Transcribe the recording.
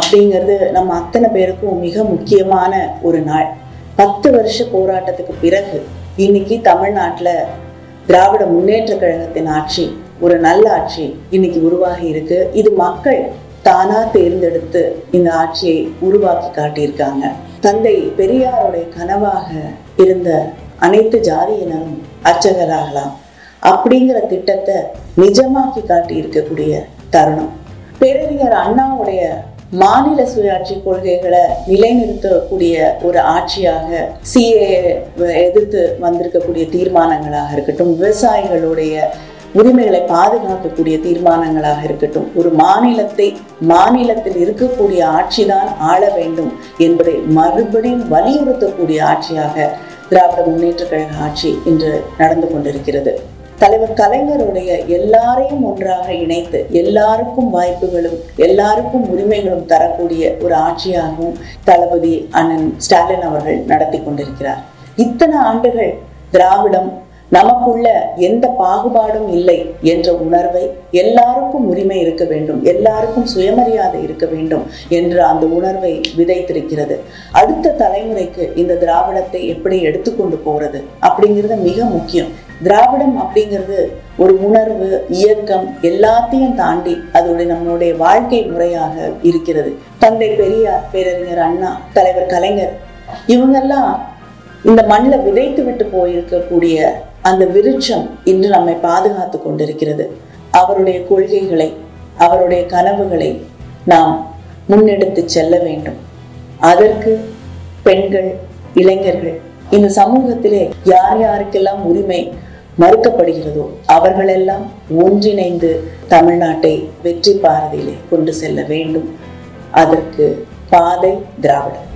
அப்படிங்கிறது நம்ம அத்தனை பேருக்கும் மிக முக்கியமான ஒரு நாள் பத்து வருஷ போராட்டத்துக்கு பிறகு இன்னைக்கு தமிழ்நாட்டில் திராவிட முன்னேற்ற கழகத்தின் ஆட்சி ஒரு நல்ல ஆட்சி இன்னைக்கு உருவாகி இருக்கு இது மக்கள் தானா தேர்ந்தெடுத்து இந்த ஆட்சியை உருவாக்கி காட்டியிருக்காங்க தந்தை பெரியாருடைய கனவாக இருந்த அனைத்து ஜாதியினரும் அர்ச்சகராகலாம் அப்படிங்கிற திட்டத்தை நிஜமாக்கி காட்டி இருக்கக்கூடிய தருணம் பேரறிஞர் அண்ணாவுடைய மாநில சுயாட்சி கொள்கைகளை நிலைநிறுத்தக்கூடிய ஒரு ஆட்சியாக சிஏ எதிர்த்து வந்திருக்கக்கூடிய தீர்மானங்களாக இருக்கட்டும் விவசாயிகளுடைய உரிமைகளை பாதுகாக்கக்கூடிய தீர்மானங்களாக இருக்கட்டும் ஒரு மாநிலத்தை மாநிலத்தில் இருக்கக்கூடிய ஆட்சிதான் ஆள வேண்டும் என்பதை மறுபடியும் வலியுறுத்தக்கூடிய ஆட்சியாக திராவிட முன்னேற்ற கழக ஆட்சி இன்று நடந்து கொண்டிருக்கிறது தலைவர் கலைஞருடைய எல்லாரையும் ஒன்றாக இணைத்து எல்லாருக்கும் வாய்ப்புகளும் எல்லாருக்கும் உரிமைகளும் தரக்கூடிய ஒரு ஆட்சியாகவும் தளபதி அண்ணன் ஸ்டாலின் அவர்கள் நடத்தி கொண்டிருக்கிறார் இத்தனை ஆண்டுகள் திராவிடம் நமக்குள்ள எந்த பாகுபாடும் இல்லை என்ற உணர்வை எல்லாருக்கும் உரிமை இருக்க வேண்டும் எல்லாருக்கும் சுயமரியாதை இருக்க வேண்டும் என்ற அந்த உணர்வை விதைத்திருக்கிறது அடுத்த தலைமுறைக்கு இந்த திராவிடத்தை எப்படி எடுத்துக்கொண்டு போறது அப்படிங்கிறது மிக முக்கியம் திராவிடம் அப்படிங்கிறது ஒரு உணர்வு இயக்கம் எல்லாத்தையும் தாண்டி அதோடைய நம்மளுடைய வாழ்க்கை முறையாக இருக்கிறது தந்தை பெரியார் பேரறிஞர் அண்ணா தலைவர் கலைஞர் இவங்கெல்லாம் இந்த மண்ணில் விதைத்து விட்டு போயிருக்கக்கூடிய அந்த விருட்சம் இன்று நம்மை பாதுகாத்து கொண்டிருக்கிறது அவருடைய கொள்கைகளை அவருடைய கனவுகளை நாம் முன்னெடுத்து செல்ல வேண்டும் அதற்கு பெண்கள் இளைஞர்கள் இந்த சமூகத்திலே யார் யாருக்கெல்லாம் உரிமை மறுக்கப்படுகிறதோ அவர்களெல்லாம் ஒன்றிணைந்து தமிழ்நாட்டை வெற்றி பாரதியிலே கொண்டு செல்ல வேண்டும் அதற்கு பாதை திராவிடம்